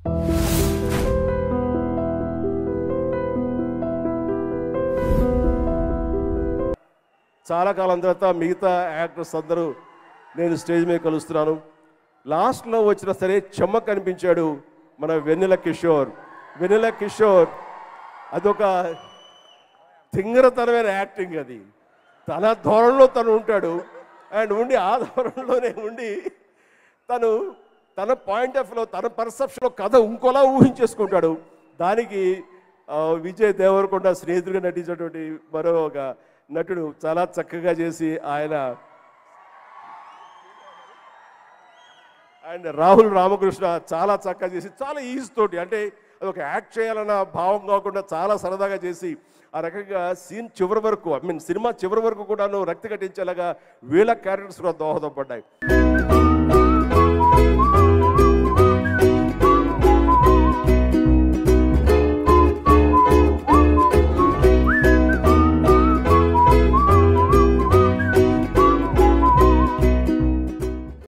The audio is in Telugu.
చాలా కాలం తర్వాత మిగతా యాక్టర్స్ అందరూ నేను స్టేజ్ మీద కలుస్తున్నాను లాస్ట్లో వచ్చిన సరే చెమ్మ కనిపించాడు మన వెన్నెల కిషోర్ వెన్నెల కిషోర్ అదొక తింగరతనమైన యాక్టింగ్ అది తన ధోరణిలో తను ఉంటాడు అండ్ ఉండి ఆ ధోరణిలోనే ఉండి తను తన పాయింట్ ఆఫ్ లో తన పర్సెప్షన్లో కథ ఇంకోలా ఊహించేసుకుంటాడు దానికి ఆ, విజయ్ దేవరకొండ స్నేహితుడిగా నటించినటువంటి మరో ఒక నటుడు చాలా చక్కగా చేసి ఆయన అండ్ రాహుల్ రామకృష్ణ చాలా చక్కగా చేసి చాలా ఈజీ తోటి అంటే అది ఒక యాక్ట్ చేయాలన్న భావం కాకుండా చాలా సరదాగా చేసి ఆ రకంగా సీన్ చివరి వరకు ఐ మీన్ సినిమా చివరి వరకు కూడాను రక్తి కట్టించేలాగా వీళ్ళ క్యారెక్టర్స్ కూడా దోహదపడ్డాయి